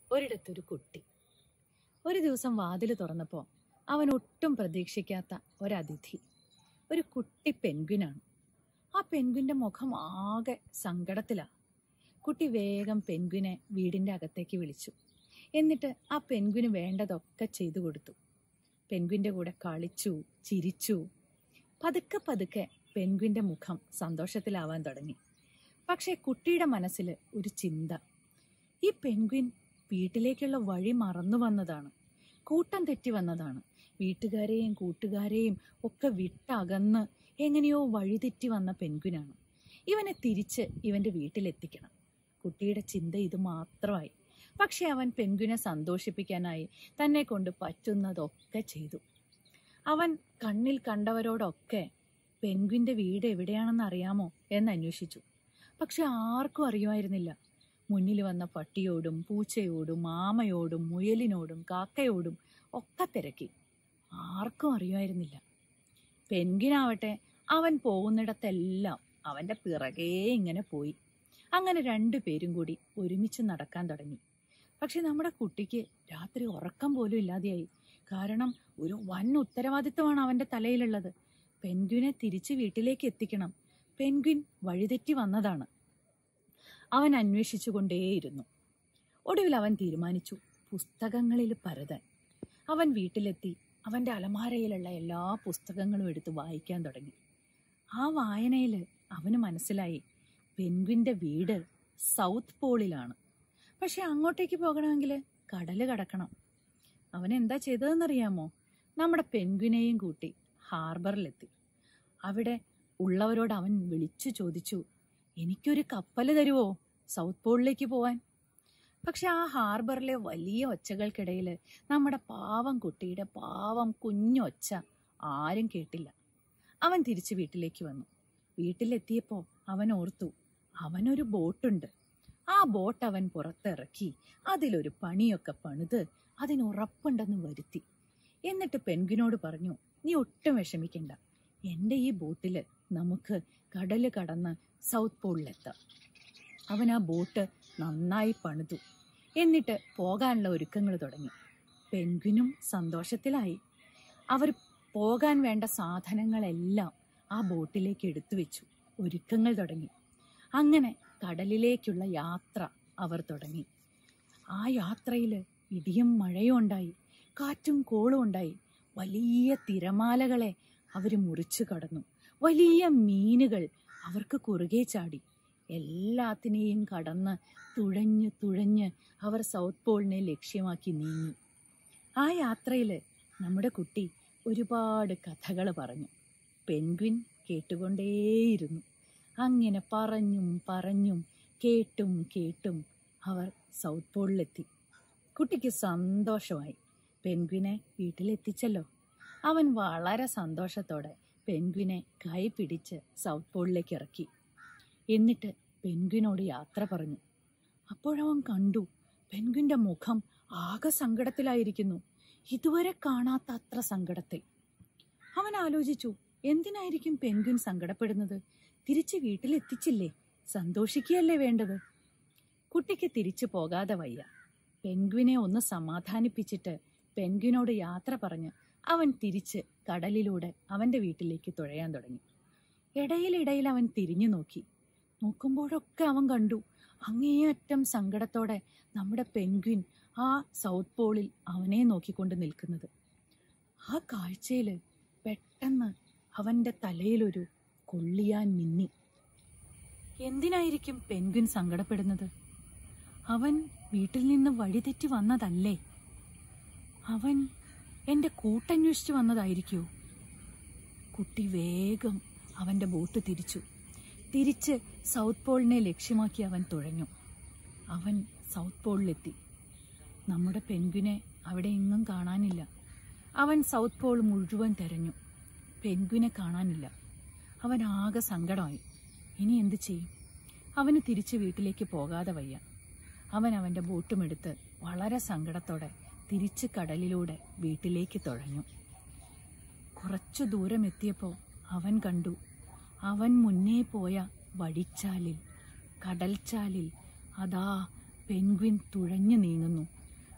ഒരിടത്തൊരു കുട്ടി ഒരു ദിവസം വാതിൽ തുറന്നപ്പോൾ അവൻ ഒട്ടും പ്രതീക്ഷിക്കാത്ത ഒരതിഥി ഒരു കുട്ടി പെൻഗ്വിനാണ് ആ പെൻഗ്വിന്റെ മുഖം ആകെ സങ്കടത്തിലാ കുട്ടി വേഗം പെൻഗ്വിനെ വീടിന്റെ അകത്തേക്ക് വിളിച്ചു എന്നിട്ട് ആ പെൻഗ്വിന് വേണ്ടതൊക്കെ ചെയ്തു കൊടുത്തു പെൻഗ്വിന്റെ കൂടെ കളിച്ചു ചിരിച്ചു പതുക്കെ പതുക്കെ പെൻഗ്വിന്റെ മുഖം സന്തോഷത്തിലാവാൻ തുടങ്ങി പക്ഷേ കുട്ടിയുടെ മനസ്സിൽ ഒരു ചിന്ത ഈ പെൻഗ്വിൻ വീട്ടിലേക്കുള്ള വഴി മറന്നു വന്നതാണ് കൂട്ടം തെറ്റി വന്നതാണ് വീട്ടുകാരെയും കൂട്ടുകാരെയും ഒക്കെ വിട്ടകന്ന് എങ്ങനെയോ വഴിതെറ്റി വന്ന പെൻഗ്വിനാണ് ഇവനെ തിരിച്ച് ഇവന്റെ വീട്ടിലെത്തിക്കണം കുട്ടിയുടെ ചിന്ത ഇത് മാത്രമായി പക്ഷെ അവൻ പെൻഗ്വിനെ സന്തോഷിപ്പിക്കാനായി തന്നെ കൊണ്ട് പറ്റുന്നതൊക്കെ ചെയ്തു അവൻ കണ്ണിൽ കണ്ടവരോടൊക്കെ പെൻഗ്വിന്റെ വീട് എവിടെയാണെന്ന് അറിയാമോ എന്ന് അന്വേഷിച്ചു പക്ഷെ ആർക്കും അറിയുമായിരുന്നില്ല മുന്നിൽ വന്ന പട്ടിയോടും പൂച്ചയോടും ആമയോടും മുയലിനോടും കാക്കയോടും ഒക്കെ തിരക്കി ആർക്കും അറിയുമായിരുന്നില്ല പെൻഗിനാവട്ടെ അവൻ പോകുന്നിടത്തെല്ലാം അവന്റെ പിറകേ ഇങ്ങനെ പോയി അങ്ങനെ രണ്ടുപേരും കൂടി ഒരുമിച്ച് നടക്കാൻ തുടങ്ങി പക്ഷെ നമ്മുടെ കുട്ടിക്ക് രാത്രി ഉറക്കം പോലും ഇല്ലാതെയായി കാരണം ഒരു വൻ ഉത്തരവാദിത്വമാണ് അവന്റെ തലയിലുള്ളത് പെൻഗ്വിനെ തിരിച്ച് വീട്ടിലേക്ക് എത്തിക്കണം പെൻഗ്വിൻ വഴിതെറ്റി വന്നതാണ് അവൻ അന്വേഷിച്ചുകൊണ്ടേയിരുന്നു ഒടുവിൽ അവൻ തീരുമാനിച്ചു പുസ്തകങ്ങളിൽ പരതാൻ അവൻ വീട്ടിലെത്തി അവന്റെ അലമാരയിലുള്ള എല്ലാ പുസ്തകങ്ങളും എടുത്ത് വായിക്കാൻ തുടങ്ങി ആ വായനയിൽ അവന് മനസ്സിലായി പെൻഗ്വിന്റെ വീട് സൗത്ത് പോളിലാണ് പക്ഷെ അങ്ങോട്ടേക്ക് പോകണമെങ്കിൽ കടല് കടക്കണം അവൻ എന്താ ചെയ്തതെന്നറിയാമോ നമ്മുടെ പെൻഗ്വിനെയും കൂട്ടി ഹാർബറിലെത്തി അവിടെ ഉള്ളവരോട് അവൻ വിളിച്ചു ചോദിച്ചു എനിക്കൊരു കപ്പൽ തരുവോ സൗത്ത് പോളിലേക്ക് പോവാൻ പക്ഷെ ആ ഹാർബറിലെ വലിയ ഒച്ചകൾക്കിടയിൽ നമ്മുടെ പാവം കുട്ടിയുടെ പാവം കുഞ്ഞൊച്ച ആരും കേട്ടില്ല അവൻ തിരിച്ച് വീട്ടിലേക്ക് വന്നു വീട്ടിലെത്തിയപ്പോൾ അവൻ ഓർത്തു അവനൊരു ബോട്ടുണ്ട് ആ ബോട്ട് അവൻ പുറത്തിറക്കി അതിലൊരു പണിയൊക്കെ പണിത് അതിന് ഉറപ്പുണ്ടെന്ന് വരുത്തി എന്നിട്ട് പെൻഗിനോട് പറഞ്ഞു നീ ഒട്ടും വിഷമിക്കണ്ട എൻ്റെ ഈ ബോട്ടില് നമുക്ക് കടല് കടന്ന് സൗത്ത് പോളിലെത്താം അവൻ ആ ബോട്ട് നന്നായി പണിതു എന്നിട്ട് പോകാനുള്ള ഒരുക്കങ്ങൾ തുടങ്ങി പെൻഗ്വിനും സന്തോഷത്തിലായി അവർ പോകാൻ വേണ്ട സാധനങ്ങളെല്ലാം ആ ബോട്ടിലേക്ക് എടുത്തു വെച്ചു ഒരുക്കങ്ങൾ തുടങ്ങി അങ്ങനെ കടലിലേക്കുള്ള യാത്ര അവർ തുടങ്ങി ആ യാത്രയിൽ ഇടിയും മഴയും ഉണ്ടായി കാറ്റും കോളും ഉണ്ടായി വലിയ തിരമാലകളെ അവർ മുറിച്ചു കടന്നു വലിയ മീനുകൾ അവർക്ക് കുറുകെ ചാടി എല്ലാത്തിനെയും കടന്ന് തുഴഞ്ഞ് തുഴഞ്ഞ് അവർ സൗത്ത് പോളിനെ ലക്ഷ്യമാക്കി നീങ്ങി ആ യാത്രയിൽ നമ്മുടെ കുട്ടി ഒരുപാട് കഥകൾ പറഞ്ഞു പെൻഗ്വിൻ കേട്ടുകൊണ്ടേയിരുന്നു അങ്ങനെ പറഞ്ഞും പറഞ്ഞും കേട്ടും കേട്ടും അവർ സൗത്ത് പോളിലെത്തി കുട്ടിക്ക് സന്തോഷമായി പെൻഗ്വിനെ വീട്ടിലെത്തിച്ചല്ലോ അവൻ വളരെ സന്തോഷത്തോടെ പെൻഗ്വിനെ കൈ പിടിച്ച് സൗത്ത് പോളിലേക്ക് ഇറക്കി എന്നിട്ട് പെൻഗ്വിനോട് യാത്ര പറഞ്ഞു അപ്പോഴവൻ കണ്ടു പെൻഗ്വിന്റെ മുഖം ആകെ സങ്കടത്തിലായിരിക്കുന്നു ഇതുവരെ കാണാത്ത അത്ര സങ്കടത്തിൽ അവൻ ആലോചിച്ചു എന്തിനായിരിക്കും പെൻഗ്വിൻ സങ്കടപ്പെടുന്നത് തിരിച്ച് വീട്ടിലെത്തിച്ചില്ലേ സന്തോഷിക്കുകയല്ലേ വേണ്ടത് കുട്ടിക്ക് തിരിച്ചു പോകാതെ വയ്യ പെൻഗ്വിനെ ഒന്ന് സമാധാനിപ്പിച്ചിട്ട് പെൻഗ്വിനോട് യാത്ര പറഞ്ഞ് അവൻ തിരിച്ച് കടലിലൂടെ അവന്റെ വീട്ടിലേക്ക് തുഴയാൻ തുടങ്ങി ഇടയിലിടയിൽ അവൻ തിരിഞ്ഞു നോക്കി നോക്കുമ്പോഴൊക്കെ അവൻ കണ്ടു അങ്ങേയറ്റം സങ്കടത്തോടെ നമ്മുടെ പെൻഗ്വിൻ ആ സൗത്ത് പോളിൽ അവനെ നോക്കിക്കൊണ്ട് നിൽക്കുന്നത് ആ കാഴ്ചയിൽ പെട്ടെന്ന് അവന്റെ തലയിലൊരു കൊള്ളിയാൻ മിന്നി എന്തിനായിരിക്കും പെൻഗ്വിൻ സങ്കടപ്പെടുന്നത് അവൻ വീട്ടിൽ നിന്ന് വഴിതെറ്റി വന്നതല്ലേ അവൻ എന്റെ കൂട്ടന്വേഷിച്ചു വന്നതായിരിക്കോ കുട്ടി വേഗം അവന്റെ ബോട്ട് തിരിച്ചു തിരിച്ച് സൗത്ത് പോളിനെ ലക്ഷ്യമാക്കി അവൻ തുഴഞ്ഞു അവൻ സൗത്ത് പോളിലെത്തി നമ്മുടെ പെൻഗ്വിനെ അവിടെ എങ്ങും കാണാനില്ല അവൻ സൗത്ത് പോൾ മുഴുവൻ തെരഞ്ഞു പെൻഗ്വിനെ കാണാനില്ല അവൻ ആകെ സങ്കടമായി ഇനി എന്തു ചെയ്യും അവന് തിരിച്ച് വീട്ടിലേക്ക് പോകാതെ വയ്യ അവൻ അവന്റെ ബോട്ടുമെടുത്ത് വളരെ സങ്കടത്തോടെ തിരിച്ച് കടലിലൂടെ വീട്ടിലേക്ക് തുഴഞ്ഞു കുറച്ചു ദൂരം എത്തിയപ്പോൾ അവൻ കണ്ടു അവൻ മുന്നേ പോയ വഴിച്ചാലിൽ കടൽച്ചാലിൽ അതാ പെൻഗ്വിൻ തുഴഞ്ഞു നീങ്ങുന്നു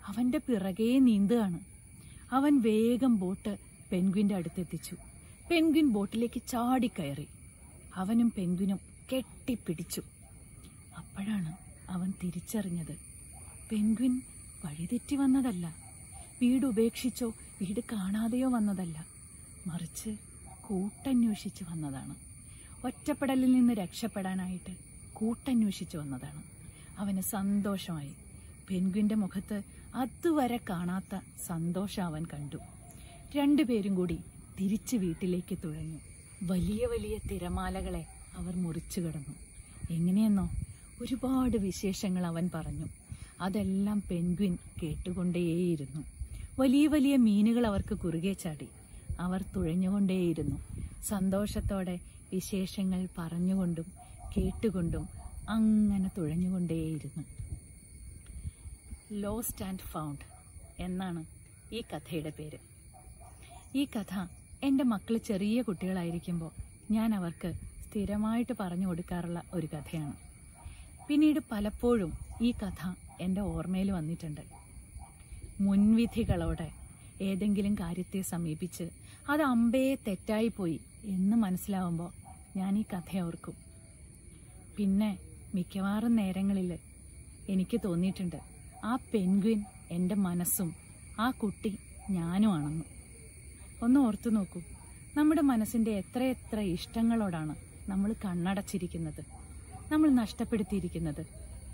അവന്റെ പിറകെ നീന്തുകയാണ് അവൻ വേഗം ബോട്ട് പെൻഗ്വിന്റെ അടുത്തെത്തിച്ചു പെൻഗ്വിൻ ബോട്ടിലേക്ക് ചാടിക്കയറി അവനും പെൻഗ്വിനും കെട്ടിപ്പിടിച്ചു അപ്പോഴാണ് അവൻ തിരിച്ചറിഞ്ഞത് പെൻഗ്വിൻ വഴിതെറ്റി വന്നതല്ല വീട് ഉപേക്ഷിച്ചോ വീട് കാണാതെയോ വന്നതല്ല മറിച്ച് കൂട്ടന്വേഷിച്ച് വന്നതാണ് ഒറ്റപ്പെടലിൽ നിന്ന് രക്ഷപ്പെടാനായിട്ട് കൂട്ടന്വേഷിച്ച് വന്നതാണ് അവന് സന്തോഷമായി പെൻഗ്വിന്റെ മുഖത്ത് അതുവരെ കാണാത്ത സന്തോഷം അവൻ കണ്ടു രണ്ടുപേരും കൂടി തിരിച്ച് വീട്ടിലേക്ക് തുഴഞ്ഞു വലിയ വലിയ തിരമാലകളെ അവർ മുറിച്ചു കിടന്നു എങ്ങനെയെന്നോ ഒരുപാട് വിശേഷങ്ങൾ അവൻ പറഞ്ഞു അതെല്ലാം പെൻഗ്വിൻ കേട്ടുകൊണ്ടേയിരുന്നു വലിയ വലിയ മീനുകൾ അവർക്ക് കുറുകെ ചാടി അവർ തുഴഞ്ഞുകൊണ്ടേയിരുന്നു സന്തോഷത്തോടെ വിശേഷങ്ങൾ പറഞ്ഞുകൊണ്ടും കേട്ടുകൊണ്ടും അങ്ങനെ തുഴഞ്ഞുകൊണ്ടേയിരുന്നു ലോസ്റ്റ് ആൻഡ് ഫൗണ്ട് എന്നാണ് ഈ കഥയുടെ പേര് ഈ കഥ എൻ്റെ മക്കൾ ചെറിയ കുട്ടികളായിരിക്കുമ്പോൾ ഞാൻ അവർക്ക് സ്ഥിരമായിട്ട് പറഞ്ഞു കൊടുക്കാറുള്ള ഒരു കഥയാണ് പിന്നീട് പലപ്പോഴും ഈ കഥ എൻ്റെ ഓർമ്മയിൽ വന്നിട്ടുണ്ട് മുൻവിധികളോടെ ഏതെങ്കിലും കാര്യത്തെ സമീപിച്ച് അത് അമ്പേ തെറ്റായിപ്പോയി എന്ന് മനസ്സിലാവുമ്പോൾ ഞാൻ ഈ കഥ ഓർക്കും പിന്നെ മിക്കവാറും നേരങ്ങളിൽ എനിക്ക് തോന്നിയിട്ടുണ്ട് ആ പെൻഗ്വിൻ എൻ്റെ മനസ്സും ആ കുട്ടി ഞാനുമാണെന്ന് ഒന്ന് ഓർത്തു നോക്കൂ നമ്മുടെ മനസ്സിൻ്റെ എത്രയെത്ര ഇഷ്ടങ്ങളോടാണ് നമ്മൾ കണ്ണടച്ചിരിക്കുന്നത് നമ്മൾ നഷ്ടപ്പെടുത്തിയിരിക്കുന്നത്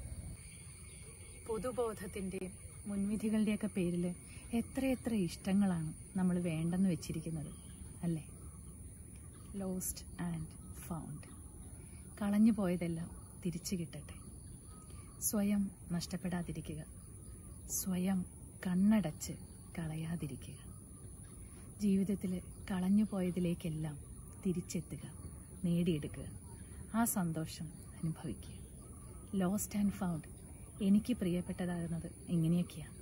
പൊതുബോധത്തിൻ്റെയും മുൻവിധികളുടെയൊക്കെ പേരിൽ എത്രയെത്ര ഇഷ്ടങ്ങളാണ് നമ്മൾ വേണ്ടെന്ന് വെച്ചിരിക്കുന്നത് അല്ലേ ലോസ്റ്റ് ആൻഡ് ഫൗണ്ട് കളഞ്ഞു പോയതെല്ലാം തിരിച്ചു കിട്ടട്ടെ സ്വയം നഷ്ടപ്പെടാതിരിക്കുക സ്വയം കണ്ണടച്ച് കളയാതിരിക്കുക ജീവിതത്തിൽ കളഞ്ഞു പോയതിലേക്കെല്ലാം തിരിച്ചെത്തുക നേടിയെടുക്കുക ആ സന്തോഷം അനുഭവിക്കുക ലോസ്റ്റ് ആൻഡ് ഫൗണ്ട് എനിക്ക് പ്രിയപ്പെട്ടതാകുന്നത് ഇങ്ങനെയൊക്കെയാണ്